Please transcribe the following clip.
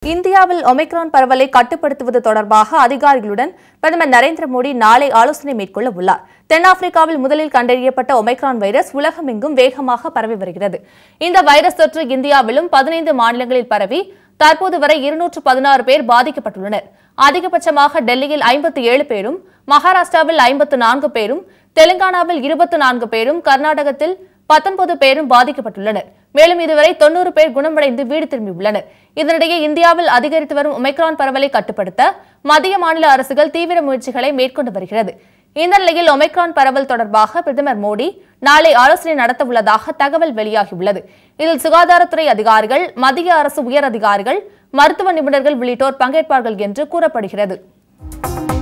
இந்தியாவில் ஒமிக்ரான் பரவலை கட்டுப்படுத்துவது தொடர்பாக அதிகாரிகளுடன் பிரதமர் நரேந்திர மோடி நாளை ஆலோசனை மேற்கொள்ள உள்ளார் தென்னாப்பிரிக்காவில் முதலில் கண்டறியப்பட்ட ஒமைக்ரான் வைரஸ் உலகமெங்கும் வேகமாக பரவி வருகிறது இந்த வைரஸ் தொற்று இந்தியாவிலும் பதினைந்து மாநிலங்களில் பரவி தற்போது வரை இருநூற்று பதினாறு பேர் பாதிக்கப்பட்டுள்ளனர் அதிகபட்சமாக டெல்லியில் ஐம்பத்தி ஏழு பேரும் மகாராஷ்டிராவில் ஐம்பத்து நான்கு பேரும் தெலுங்கானாவில் இருபத்தி நான்கு பேரும் கர்நாடகத்தில் பத்தொன்பது பேரும் பாதிக்கப்பட்டுள்ளனர் மேலும் இதுவரை தொண்ணூறு பேர் குணமடைந்து வீடு திரும்பியுள்ளனர் இதனிடையே இந்தியாவில் அதிகரித்து வரும் ஒமைக்ரான் பரவலை கட்டுப்படுத்த மத்திய மாநில அரசுகள் தீவிர முயற்சிகளை மேற்கொண்டு வருகிறது இந்த நிலையில் ஒமைக்ரான் பரவல் தொடர்பாக பிரதமர் மோடி நாளை ஆலோசனை நடத்த உள்ளதாக தகவல் வெளியாகியுள்ளது இதில் சுகாதாரத்துறை அதிகாரிகள் மத்திய அரசு உயர் அதிகாரிகள் மருத்துவ நிபுணர்கள் உள்ளிட்டோர் பங்கேற்பார்கள் என்று கூறப்படுகிறது